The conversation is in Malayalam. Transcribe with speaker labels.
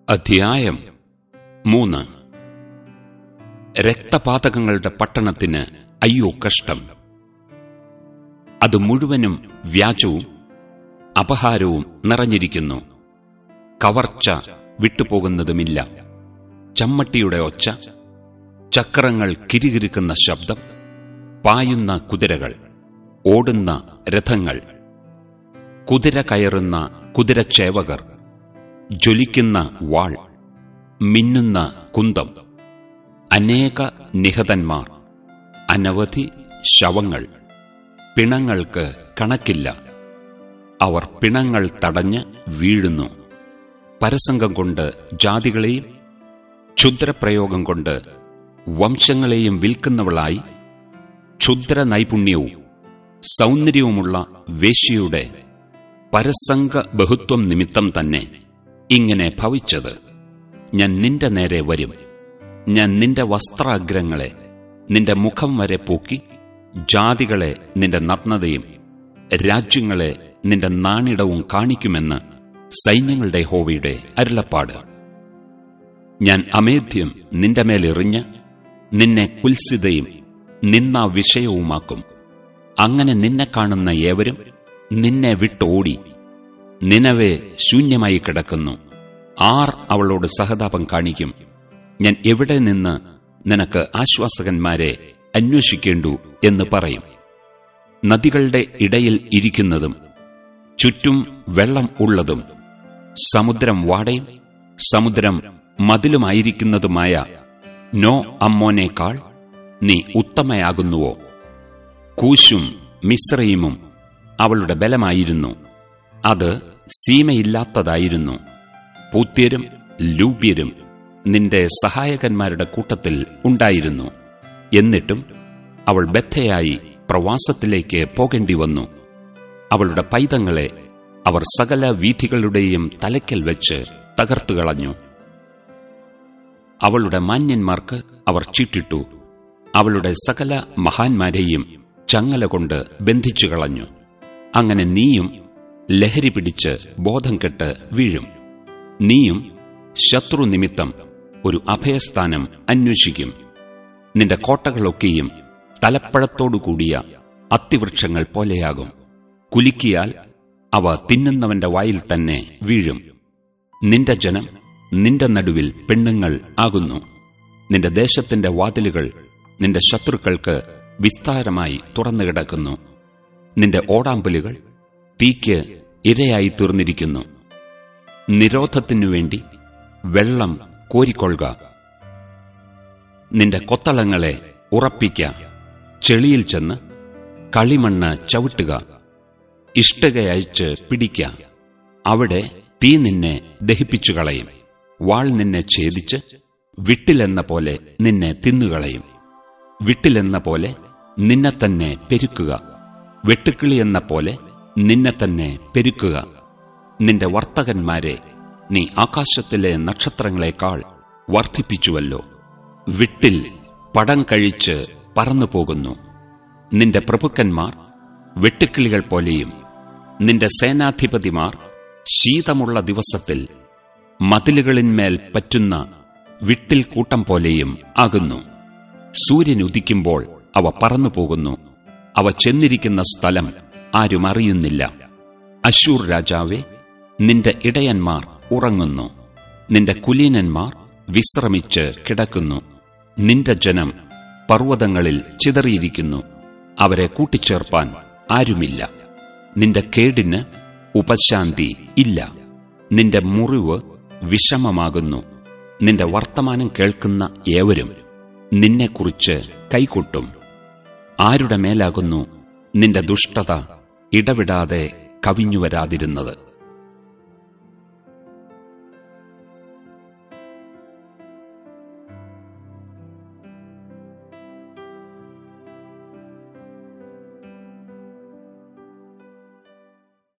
Speaker 1: അധ്യായം മൂന്ന് രക്തപാതകങ്ങളുടെ പട്ടണത്തിന് അയ്യോ കഷ്ടം അത് മുഴുവനും വ്യാജവും അപഹാരവും നിറഞ്ഞിരിക്കുന്നു കവർച്ച വിട്ടുപോകുന്നതുമില്ല ചമ്മട്ടിയുടെ ഒച്ച ചക്രങ്ങൾ കിരികിരിക്കുന്ന ശബ്ദം പായുന്ന കുതിരകൾ ഓടുന്ന രഥങ്ങൾ കുതിര കയറുന്ന കുതിരച്ചേവകർ ജ്വലിക്കുന്ന വാൾ മിന്നുന്ന കുന്തം അനേക നിഹതന്മാർ അനവധി ശവങ്ങൾ പിണങ്ങൾക്ക് കണക്കില്ല അവർ പിണങ്ങൾ തടഞ്ഞ് വീഴുന്നു പരസംഗം കൊണ്ട് ജാതികളെയും ക്ഷുദ്രപ്രയോഗം കൊണ്ട് വംശങ്ങളെയും വിൽക്കുന്നവളായി ക്ഷുദ്ര നൈപുണ്യവും സൗന്ദര്യവുമുള്ള വേശ്യയുടെ പരസംഗ ബഹുത്വം നിമിത്തം തന്നെ ഇങ്ങനെ ഭവിച്ചത് ഞാൻ നിന്റെ നേരെ വരും ഞാൻ നിന്റെ വസ്ത്രാഗ്രങ്ങളെ നിന്റെ മുഖം വരെ പൂക്കി ജാതികളെ നിന്റെ നഗ്നതയും രാജ്യങ്ങളെ നിന്റെ നാണിടവും കാണിക്കുമെന്ന് സൈന്യങ്ങളുടെ ഹോവയുടെ അരുളപ്പാട് ഞാൻ അമേധ്യം നിന്റെ മേലെറിഞ്ഞ് നിന്നെ കുൽസിതയും നിന്ന വിഷയവുമാക്കും അങ്ങനെ നിന്നെ കാണുന്ന ഏവരും നിന്നെ വിട്ടോടി നിനവെ ശൂന്യമായി കിടക്കുന്നു ആർ അവളോട് സഹതാപം കാണിക്കും ഞാൻ എവിടെ നിന്ന് നിനക്ക് ആശ്വാസകന്മാരെ അന്വേഷിക്കേണ്ടു എന്ന് പറയും നദികളുടെ ഇടയിൽ ഇരിക്കുന്നതും ചുറ്റും വെള്ളം ഉള്ളതും സമുദ്രം വാടയും സമുദ്രം മതിലുമായിരിക്കുന്നതുമായ നോ അമ്മോനേക്കാൾ നീ ഉത്തമയാകുന്നുവോ കൂശും മിശ്രയുമും അവളുടെ ബലമായിരുന്നു അത് സീമയില്ലാത്തതായിരുന്നു പൂത്യരും ലൂബ്യരും നിന്റെ സഹായകന്മാരുടെ കൂട്ടത്തിൽ ഉണ്ടായിരുന്നു എന്നിട്ടും അവൾ ബദ്ധയായി പ്രവാസത്തിലേക്ക് പോകേണ്ടി വന്നു അവളുടെ പൈതങ്ങളെ അവർ സകല വീഥികളുടെയും തലയ്ക്കൽ വെച്ച് തകർത്തുകളഞ്ഞു അവളുടെ മാന്യന്മാർക്ക് അവർ ചീട്ടിട്ടു അവളുടെ സകല മഹാന്മാരെയും ചങ്ങല കൊണ്ട് ബന്ധിച്ചു കളഞ്ഞു അങ്ങനെ നീയും ലഹരി പിടിച്ച് ബോധം കെട്ട് വീഴും നീയും ശത്രു നിമിത്തം ഒരു അഭയസ്ഥാനം അന്വേഷിക്കും നിന്റെ കോട്ടകളൊക്കെയും തലപ്പഴത്തോടുകൂടിയ അത്തിവൃക്ഷങ്ങൾ പോലെയാകും കുലുക്കിയാൽ അവ തിന്നുന്നവന്റെ വായിൽ തന്നെ വീഴും നിന്റെ ജനം നിന്റെ നടുവിൽ പെണ്ണുങ്ങൾ ആകുന്നു നിന്റെ ദേശത്തിന്റെ വാതിലുകൾ നിന്റെ ശത്രുക്കൾക്ക് വിസ്താരമായി തുറന്നുകിടക്കുന്നു നിന്റെ ഓടാമ്പലുകൾ തീക്ക് ഇരയായി തീർന്നിരിക്കുന്നു നിരോധത്തിനുവേണ്ടി വെള്ളം കോരിക്കൊള്ളുക നിന്റെ കൊത്തളങ്ങളെ ഉറപ്പിക്ക ചെളിയിൽ ചെന്ന് കളിമണ്ണ് ചവിട്ടുക ഇഷ്ടകയച്ച് പിടിക്ക അവിടെ തീ നിന്നെ ദഹിപ്പിച്ചു കളയും വാൾ നിന്നെ ഛേദിച്ച് വിട്ടിലെന്ന പോലെ നിന്നെ തിന്നുകളയും വിട്ടിലെന്ന പോലെ നിന്നെ തന്നെ പെരുക്കുക വെട്ടുക്കിളി എന്ന പോലെ നിന്നെ തന്നെ പെരുക്കുക നിന്റെ വർത്തകന്മാരെ നീ ആകാശത്തിലെ നക്ഷത്രങ്ങളെക്കാൾ വർദ്ധിപ്പിച്ചുവല്ലോ വിട്ടിൽ പടം കഴിച്ച് പറന്നു പോകുന്നു നിന്റെ പ്രഭുക്കന്മാർ വെട്ടുക്കിളികൾ പോലെയും നിന്റെ സേനാധിപതിമാർ ശീതമുള്ള ദിവസത്തിൽ മതിലുകളിന്മേൽ പറ്റുന്ന വിട്ടിൽ കൂട്ടം പോലെയും ആകുന്നു സൂര്യൻ ഉദിക്കുമ്പോൾ അവ പറന്നു പോകുന്നു അവ ചെന്നിരിക്കുന്ന സ്ഥലം ആരും അറിയുന്നില്ല അശൂർ രാജാവെ നിന്റെ ഇടയന്മാർ ഉറങ്ങുന്നു നിന്റെ കുലീനന്മാർ വിശ്രമിച്ച് കിടക്കുന്നു നിന്റെ ജനം പർവ്വതങ്ങളിൽ ചിതറിയിരിക്കുന്നു അവരെ കൂട്ടിച്ചേർപ്പാൻ ആരുമില്ല നിന്റെ കേടിന് ഉപശാന്തി ഇല്ല നിന്റെ മുറിവ് വിഷമമാകുന്നു നിന്റെ വർത്തമാനം കേൾക്കുന്ന ഏവരും നിന്നെക്കുറിച്ച് കൈകൊട്ടും ആരുടെ മേലാകുന്നു നിന്റെ ദുഷ്ടത ഇടവിടാതെ കവിഞ്ഞുവരാതിരുന്നത്